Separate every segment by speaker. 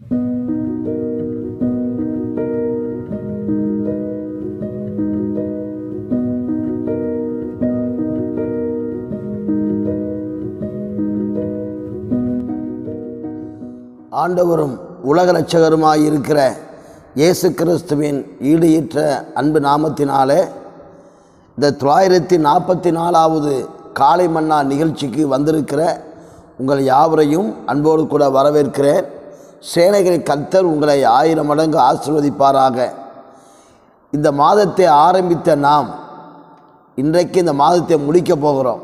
Speaker 1: ஆண்டவரும் உலக இரட்சகருமாய் இருக்கிற இயேசு கிறிஸ்துவின் ஈடுயற்ற அன்பு நாமத்தினாலே இந்த தொள்ளாயிரத்தி நாற்பத்தி நாலாவது காலை மன்னா நிகழ்ச்சிக்கு வந்திருக்கிற உங்கள் யாவரையும் அன்போடு கூட வரவேற்கிறேன் சேனைகளின் கர்த்தர் உங்களை ஆயிரம் மடங்கு ஆசிர்வதிப்பாராக இந்த மாதத்தை ஆரம்பித்த நாம் இன்றைக்கு இந்த மாதத்தை முடிக்கப் போகிறோம்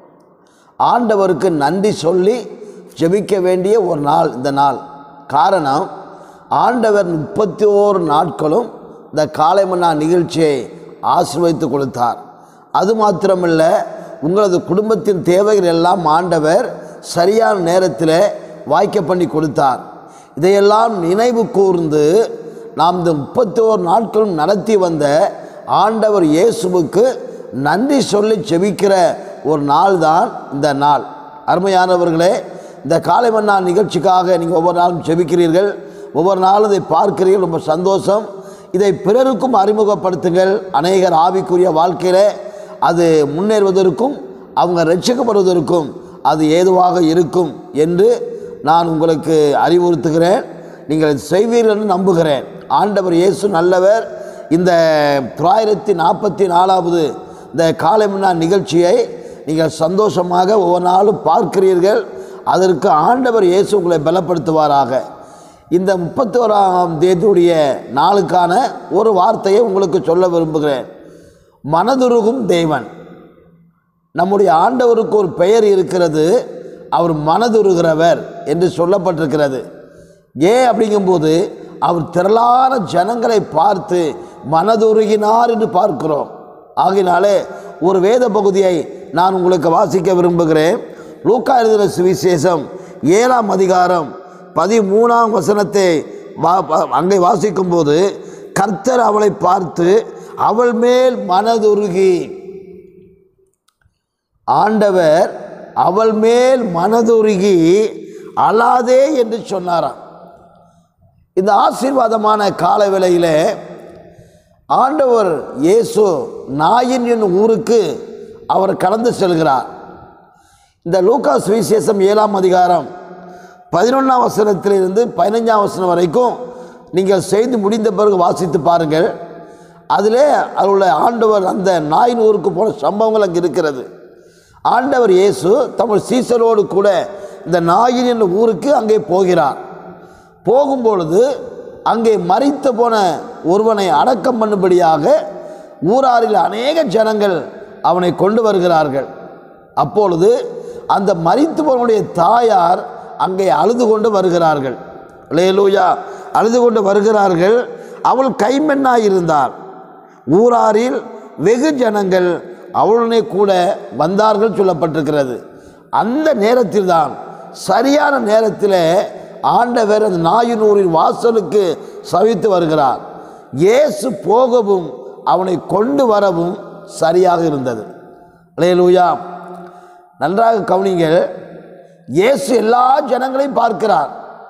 Speaker 1: ஆண்டவருக்கு நன்றி சொல்லி ஜெபிக்க வேண்டிய ஒரு நாள் இந்த நாள் காரணம் ஆண்டவர் முப்பத்தி ஓரு நாட்களும் இந்த காலை மன்னா நிகழ்ச்சியை ஆசீர்வதித்து கொடுத்தார் அது மாத்திரமல்ல உங்களது குடும்பத்தின் தேவைகள் எல்லாம் ஆண்டவர் சரியான நேரத்தில் வாய்க்க பண்ணி கொடுத்தார் இதையெல்லாம் நினைவு கூர்ந்து நாம் இந்த முப்பத்தி ஓரு நாட்களும் நடத்தி வந்த ஆண்டவர் இயேசுவுக்கு நன்றி சொல்லி செபிக்கிற ஒரு நாள் தான் இந்த நாள் அருமையானவர்களே இந்த காலை மன்னா நிகழ்ச்சிக்காக நீங்கள் ஒவ்வொரு நாளும் செபிக்கிறீர்கள் ஒவ்வொரு நாளும் இதை பார்க்கிறீர்கள் ரொம்ப சந்தோஷம் இதை பிறருக்கும் அறிமுகப்படுத்துங்கள் அநேகர் ஆவிக்குரிய வாழ்க்கையில் அது முன்னேறுவதற்கும் அவங்க ரட்சிக்கப்படுவதற்கும் அது ஏதுவாக இருக்கும் என்று நான் உங்களுக்கு அறிவுறுத்துகிறேன் நீங்கள் செய்வீர்கள் என்று நம்புகிறேன் ஆண்டவர் இயேசு நல்லவர் இந்த தொள்ளாயிரத்தி நாற்பத்தி நாலாவது இந்த காலை மன்னா நிகழ்ச்சியை நீங்கள் சந்தோஷமாக ஒவ்வொரு நாளும் பார்க்கிறீர்கள் அதற்கு ஆண்டவர் இயேசு உங்களை பலப்படுத்துவாராக இந்த முப்பத்தி ஓராம் தேதியுடைய நாளுக்கான ஒரு வார்த்தையை உங்களுக்கு சொல்ல விரும்புகிறேன் மனதுருகும் தேவன் நம்முடைய ஆண்டவருக்கு ஒரு பெயர் இருக்கிறது அவர் மனதுருகிறவர் என்று சொல்லப்பட்டிருக்கிறது ஏன் அப்படிங்கும்போது அவர் திரளான ஜனங்களை பார்த்து மனதுருகினார் என்று பார்க்கிறோம் ஆகினாலே ஒரு வேத பகுதியை நான் உங்களுக்கு வாசிக்க விரும்புகிறேன் லூக்கா எழுதின சுவிசேஷம் ஏழாம் அதிகாரம் பதிமூணாம் வசனத்தை வா வா- அங்கே வாசிக்கும்போது கர்த்தர் அவளை பார்த்து அவள் மேல் மனதுருகி ஆண்டவர் அவள் மேல் மனதுருகி அழாதே என்று சொன்னாராம் இந்த ஆசீர்வாதமான கால வேளையிலே ஆண்டவர் இயேசு நாயின் என்னும் ஊருக்கு அவர் கடந்து செல்கிறார் இந்த லூக்கா சுவிசேஷம் ஏழாம் அதிகாரம் பதினொன்றாம் வசனத்திலிருந்து பதினஞ்சாம் வசனம் வரைக்கும் நீங்கள் செய்து முடிந்த பிறகு வாசித்து பாருங்கள் அதிலே அவருடைய ஆண்டவர் அந்த நாயின் ஊருக்கு போன சம்பவங்கள் அங்கே இருக்கிறது ஆண்டவர் இயேசு தமிழ் சீசரோடு கூட இந்த நாயின் என்ற ஊருக்கு அங்கே போகிறார் போகும்பொழுது அங்கே மறித்து போன ஒருவனை அடக்கம் பண்ணும்படியாக ஊராரில் அநேக ஜனங்கள் அவனை கொண்டு வருகிறார்கள் அப்பொழுது அந்த மறித்து போனவனுடைய தாயார் அங்கே அழுது கொண்டு வருகிறார்கள் லேலூயா அழுது கொண்டு வருகிறார்கள் அவள் கைமென்னாய் இருந்தார் ஊராரில் வெகு ஜனங்கள் அவளுடனே கூட வந்தார்கள் சொல்லப்பட்டிருக்கிறது அந்த நேரத்தில் தான் சரியான நேரத்தில் ஆண்டவர் அந்த நாயினூரின் வாசலுக்கு சவித்து வருகிறார் இயேசு போகவும் அவனை கொண்டு வரவும் சரியாக இருந்தது லேலூயா நன்றாக கவனிங்கள் இயேசு எல்லா ஜனங்களையும் பார்க்கிறார்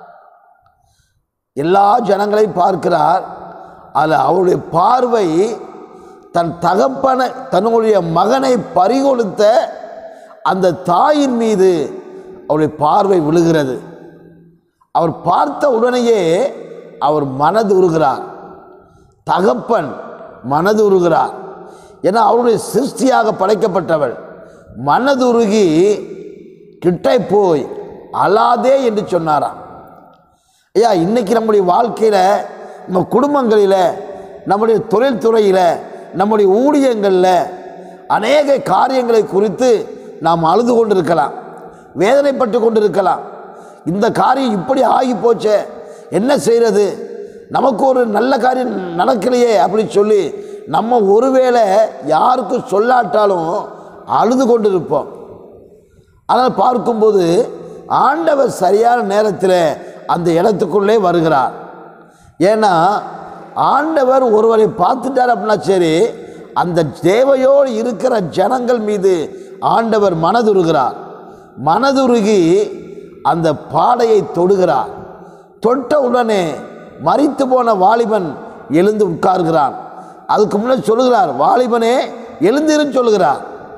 Speaker 1: எல்லா ஜனங்களையும் பார்க்கிறார் அதில் அவருடைய பார்வை தன் தகப்பனை தன்னுடைய மகனை பறிகொடுத்த அந்த தாயின் மீது அவருடைய பார்வை விழுகிறது அவர் பார்த்த உடனேயே அவர் மனது உருகிறார் தகப்பன் மனது உருகிறார் ஏன்னா அவருடைய சிருஷ்டியாக படைக்கப்பட்டவள் மனதுருகி கிட்டே போய் அழாதே என்று சொன்னாராம் ஐயா இன்னைக்கு நம்முடைய வாழ்க்கையில் நம்ம குடும்பங்களில் நம்முடைய தொழில்துறையில் நம்முடைய ஊழியங்களில் அநேக காரியங்களை குறித்து நாம் அழுது கொண்டு இருக்கலாம் வேதனைப்பட்டு கொண்டு இருக்கலாம் இந்த காரியம் இப்படி ஆகி போச்சே என்ன செய்கிறது நமக்கு ஒரு நல்ல காரியம் நடக்கலையே அப்படின்னு சொல்லி நம்ம ஒருவேளை யாருக்கும் சொல்லாட்டாலும் அழுது கொண்டு இருப்போம் ஆனால் பார்க்கும்போது ஆண்டவர் சரியான நேரத்தில் அந்த இடத்துக்குள்ளே வருகிறார் ஏன்னா ஆண்டவர் ஒருவரை பார்த்துட்டார் அப்படின்னா சரி அந்த தேவையோடு இருக்கிற ஜனங்கள் மீது ஆண்டவர் மனதுருகிறார் மனதுருகி அந்த பாடையை தொடுகிறார் தொட்ட உடனே மரித்து போன வாலிபன் எழுந்து உட்கார்கிறான் அதுக்கு முன்னாடி சொல்லுகிறார் வாலிபனே எழுந்திருன்னு சொல்லுகிறார்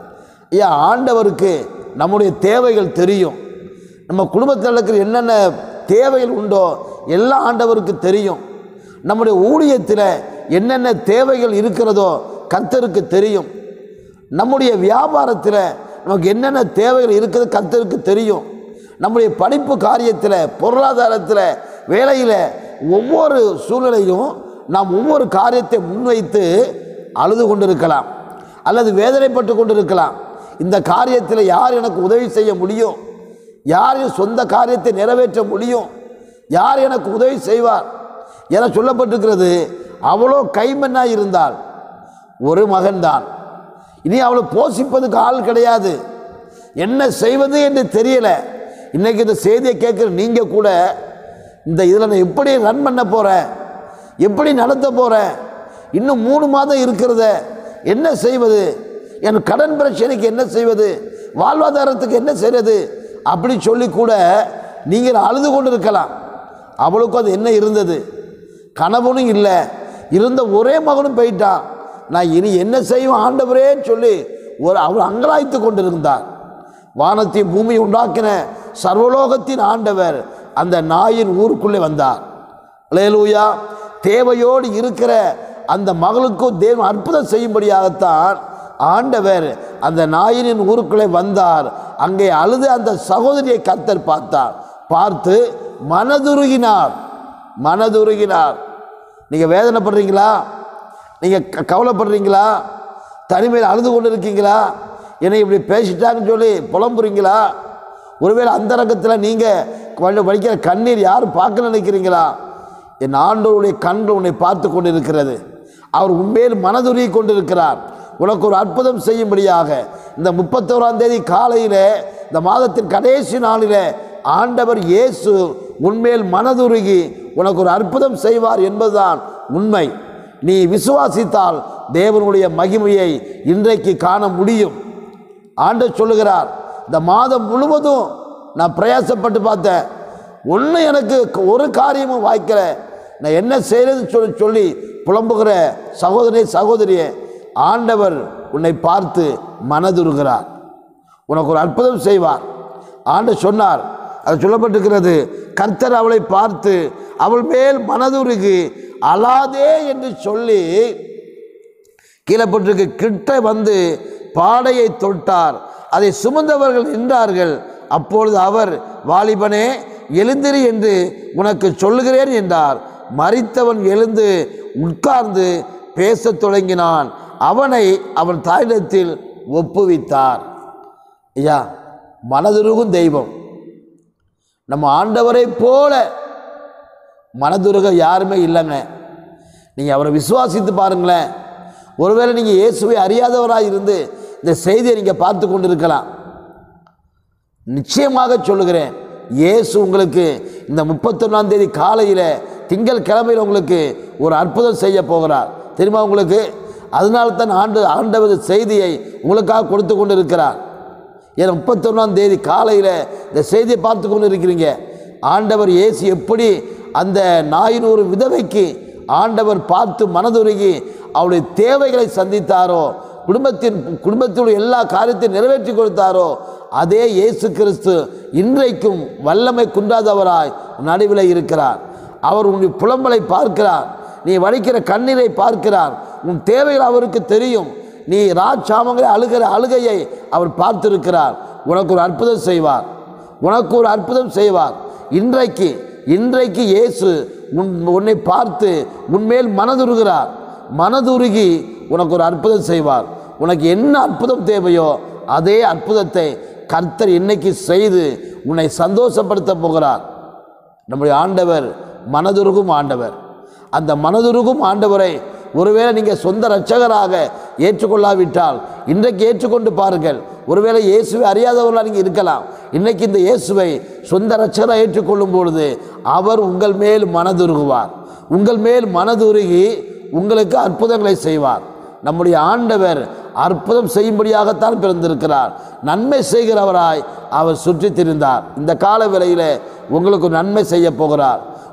Speaker 1: ஐயா ஆண்டவருக்கு நம்முடைய தேவைகள் தெரியும் நம்ம குடும்பத்தில் இருக்கிற என்னென்ன தேவைகள் உண்டோ எல்லாம் ஆண்டவருக்கு தெரியும் நம்முடைய ஊழியத்தில் என்னென்ன தேவைகள் இருக்கிறதோ கர்த்தருக்கு தெரியும் நம்முடைய வியாபாரத்தில் நமக்கு என்னென்ன தேவைகள் இருக்குது கர்த்தருக்கு தெரியும் நம்முடைய படிப்பு காரியத்தில் பொருளாதாரத்தில் வேலையில் ஒவ்வொரு சூழ்நிலையும் நாம் ஒவ்வொரு காரியத்தை முன்வைத்து அழுது கொண்டிருக்கலாம் அல்லது வேதனைப்பட்டு கொண்டிருக்கலாம் இந்த காரியத்தில் யார் எனக்கு உதவி செய்ய முடியும் யார் என் சொந்த காரியத்தை நிறைவேற்ற முடியும் யார் எனக்கு உதவி செய்வார் என சொல்லப்பட்டிருக்கிறது அவளோ கைமண்ணாய் இருந்தால் ஒரு மகன்தான் இனி அவளை போஷிப்பதுக்கு ஆள் கிடையாது என்ன செய்வது என்று தெரியல இன்னைக்கு இந்த செய்தியை கேட்குற நீங்கள் கூட இந்த இதில் நான் எப்படி ரன் பண்ண போகிறேன் எப்படி நடத்த போகிறேன் இன்னும் மூணு மாதம் இருக்கிறத என்ன செய்வது என் கடன் பிரச்சனைக்கு என்ன செய்வது வாழ்வாதாரத்துக்கு என்ன செய்வது அப்படி சொல்லி கூட நீங்கள் அழுது கொண்டு இருக்கலாம் அவளுக்கும் அது என்ன இருந்தது கணவனும் இல்லை இருந்த ஒரே மகனும் போயிட்டான் நான் இனி என்ன செய்வேன் ஆண்டவரேன்னு சொல்லி ஒரு அவர் அங்கலாய்த்து கொண்டிருந்தார் வானத்தை பூமி உண்டாக்கின சர்வலோகத்தின் ஆண்டவர் அந்த நாயின் ஊருக்குள்ளே வந்தார் லேலூயா தேவையோடு இருக்கிற அந்த மகளுக்கும் தேவன் அற்புதம் செய்யும்படியாகத்தான் ஆண்டவர் அந்த நாயினின் ஊருக்குள்ளே வந்தார் அங்கே அழுது அந்த சகோதரியை கர்த்தர் பார்த்தார் பார்த்து மனதுருகினார் மனதுருகினார் நீங்கள் வேதனைப்படுறீங்களா நீங்கள் க- கவலைப்படுறீங்களா தனிமையில் அழுது கொண்டு இருக்கீங்களா என்னை இப்படி பேசிட்டாங்கன்னு சொல்லி புலம்புறீங்களா ஒருவேளை அந்த ரகத்தில் நீங்கள் வடிக்கிற கண்ணீர் யாரும் பார்க்க நினைக்கிறீங்களா என் ஆண்டவருடைய கண்கள் உன்னை பார்த்து கொண்டு இருக்கிறது அவர் உண்மையில் மனதுருகி கொண்டிருக்கிறார் உனக்கு ஒரு அற்புதம் செய்யும்படியாக இந்த முப்பத்தோராம் தேதி காலையில் இந்த மாதத்தின் கடைசி நாளில் ஆண்டவர் இயேசு உன்மேல் மனதுருகி உனக்கு ஒரு அற்புதம் செய்வார் என்பதுதான் உண்மை நீ விசுவாசித்தால் தேவனுடைய மகிமையை இன்றைக்கு காண முடியும் ஆண்டவர் சொல்லுகிறார் இந்த மாதம் முழுவதும் நான் பிரயாசப்பட்டு பார்த்தேன் ஒன்றும் எனக்கு ஒரு காரியமும் வாய்க்கல நான் என்ன செய்யறதுன்னு சொல்லி சொல்லி புலம்புகிற சகோதரி சகோதரியே ஆண்டவர் உன்னை பார்த்து மனதுருகிறார் உனக்கு ஒரு அற்புதம் செய்வார் ஆண்டு சொன்னார் அது சொல்லப்பட்டிருக்கிறது கர்த்தர் அவளை பார்த்து அவள் மேல் மனதுருகி அழாதே என்று சொல்லி கீழே போட்டிருக்கு கிட்ட வந்து பாடையை தொட்டார் அதை சுமந்தவர்கள் நின்றார்கள் அப்பொழுது அவர் வாலிபனே எழுந்திரு என்று உனக்கு சொல்லுகிறேன் என்றார் மரித்தவன் எழுந்து உட்கார்ந்து பேசத் தொடங்கினான் அவனை அவன் தாயிடத்தில் ஒப்புவித்தார் ஐயா மனதுருகும் தெய்வம் நம்ம ஆண்டவரை போல மனதுருக யாருமே இல்லைங்க நீங்கள் அவரை விசுவாசித்து பாருங்களேன் ஒருவேளை நீங்கள் இயேசுவை அறியாதவராக இருந்து இந்த செய்தியை நீங்கள் பார்த்து கொண்டு இருக்கலாம் நிச்சயமாக சொல்லுகிறேன் இயேசு உங்களுக்கு இந்த முப்பத்தொன்னாம் தேதி காலையில் திங்கள் கிழமையில் உங்களுக்கு ஒரு அற்புதம் செய்ய போகிறார் தெரியுமா உங்களுக்கு அதனால தான் ஆண்டு ஆண்டவர் செய்தியை உங்களுக்காக கொடுத்து கொண்டு இருக்கிறார் ஏன்னா முப்பத்தொன்னாம் தேதி காலையில் இந்த செய்தியை பார்த்து கொண்டு இருக்கிறீங்க ஆண்டவர் இயேசு எப்படி அந்த நாயினூறு விதவைக்கு ஆண்டவர் பார்த்து மனதுருகி அவருடைய தேவைகளை சந்தித்தாரோ குடும்பத்தின் குடும்பத்தினுடைய எல்லா காரியத்தையும் நிறைவேற்றி கொடுத்தாரோ அதே இயேசு கிறிஸ்து இன்றைக்கும் வல்லமை குன்றாதவராய் நடுவில் இருக்கிறார் அவர் உன்னுடைய புலம்பலை பார்க்கிறார் நீ வடிக்கிற கண்ணீரை பார்க்கிறார் உன் தேவைகள் அவருக்கு தெரியும் நீ ராஜாமங்களை அழுகிற அழுகையை அவர் பார்த்திருக்கிறார் உனக்கு ஒரு அற்புதம் செய்வார் உனக்கு ஒரு அற்புதம் செய்வார் இன்றைக்கு இன்றைக்கு இயேசு உன் உன்னை பார்த்து உன்மேல் மனதுருகிறார் மனதுருகி உனக்கு ஒரு அற்புதம் செய்வார் உனக்கு என்ன அற்புதம் தேவையோ அதே அற்புதத்தை கர்த்தர் இன்னைக்கு செய்து உன்னை சந்தோஷப்படுத்த போகிறார் நம்முடைய ஆண்டவர் மனதுருகும் ஆண்டவர் அந்த மனதுருகும் ஆண்டவரை ஒருவேளை நீங்கள் சொந்த இரட்சகராக ஏற்றுக்கொள்ளாவிட்டால் இன்றைக்கு ஏற்றுக்கொண்டு பாருங்கள் ஒருவேளை இயேசுவை அறியாதவர்களாக நீங்கள் இருக்கலாம் இன்னைக்கு இந்த இயேசுவை சொந்த இரட்சகராக ஏற்றுக்கொள்ளும் பொழுது அவர் உங்கள் மேல் மனதுருகுவார் உங்கள் மேல் மனதுருகி உங்களுக்கு அற்புதங்களை செய்வார் நம்முடைய ஆண்டவர் அற்புதம் செய்யும்படியாகத்தான் பிறந்திருக்கிறார் நன்மை செய்கிறவராய் அவர் சுற்றித் திரிந்தார் இந்த கால வேளையிலே உங்களுக்கு நன்மை செய்ய போகிறார்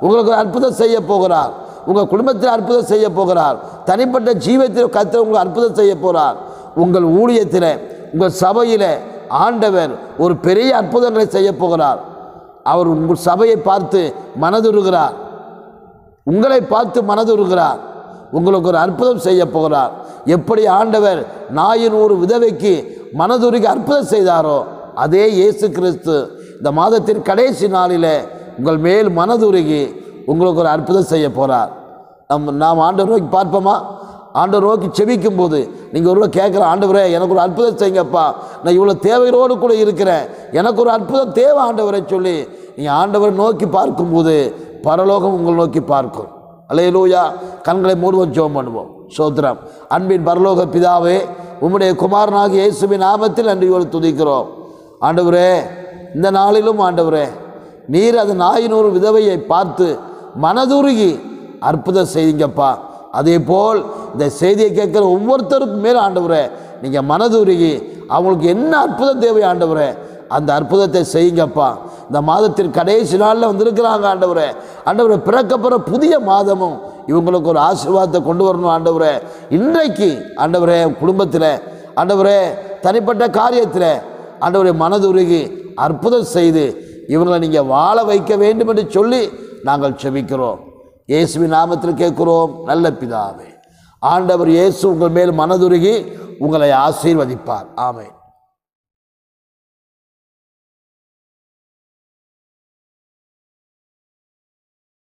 Speaker 1: உங்களுக்கு ஒரு அற்புதம் செய்ய போகிறார் உங்கள் குடும்பத்தில் அற்புதம் செய்ய போகிறார் தனிப்பட்ட ஜீவத்தில் கத்த உங்களுக்கு அற்புதம் செய்ய போகிறார் உங்கள் ஊழியத்தில் உங்கள் சபையில் ஆண்டவர் ஒரு பெரிய அற்புதங்களை செய்ய போகிறார் அவர் உங்கள் சபையை பார்த்து மனதுருகிறார் உங்களை பார்த்து மனதுருகிறார் உங்களுக்கு ஒரு அற்புதம் செய்ய போகிறார் எப்படி ஆண்டவர் நாயின் ஒரு விதவைக்கு மனதுருகி அற்புதம் செய்தாரோ அதே இயேசு கிறிஸ்து இந்த மாதத்தின் கடைசி நாளிலே உங்கள் மேல் மனதுருகி உங்களுக்கு ஒரு அற்புதம் செய்ய போகிறார் நம் நாம் ஆண்டவர் நோக்கி பார்ப்போமா ஆண்டவர் நோக்கி செபிக்கும் போது நீங்கள் ஒரு கேட்குற ஆண்டவரே எனக்கு ஒரு அற்புதம் செய்யுங்கப்பா நான் இவ்வளோ தேவைகளோடு கூட இருக்கிறேன் எனக்கு ஒரு அற்புதம் தேவை ஆண்டவரை சொல்லி நீங்கள் ஆண்டவரை நோக்கி பார்க்கும்போது பரலோகம் உங்களை நோக்கி பார்க்கும் அலையலூயா கண்களை மூடுவோம் ஜெபம் பண்ணுவோம் சோத்திரம் அன்பின் பரலோக பிதாவே உம்முடைய குமாரனாகிய இயேசுவின் நாமத்தில் நன்றியோடு துதிக்கிறோம் ஆண்டவரே இந்த நாளிலும் ஆண்டவரே நீர் அந்த நாயினூறு விதவையை பார்த்து மனதுருகி அற்புதம் செய்தீங்கப்பா அதே போல் இந்த செய்தியை கேட்குற ஒவ்வொருத்தருக்கும் மேல் ஆண்டவரே நீங்கள் மனதுருகி அவங்களுக்கு என்ன அற்புதம் தேவை ஆண்டவரே அந்த அற்புதத்தை செய்யுங்கப்பா இந்த மாதத்தின் கடைசி நாளில் வந்திருக்கிறாங்க ஆண்டவரே ஆண்டவரை பிறக்கப்புற புதிய மாதமும் இவங்களுக்கு ஒரு ஆசீர்வாதத்தை கொண்டு வரணும் ஆண்டவரே இன்றைக்கு ஆண்டவரே குடும்பத்தில் ஆண்டவரே தனிப்பட்ட காரியத்தில் ஆண்டவரை மனதுருகி அற்புதம் செய்து இவங்களை நீங்கள் வாழ வைக்க வேண்டும் என்று சொல்லி நாங்கள் செபிக்கிறோம் இயேசுவின் நாமத்தில் கேட்கிறோம் நல்ல பிதாவே ஆண்டவர் இயேசு உங்கள் மேல் மனதுருகி உங்களை ஆசீர்வதிப்பார் ஆமென்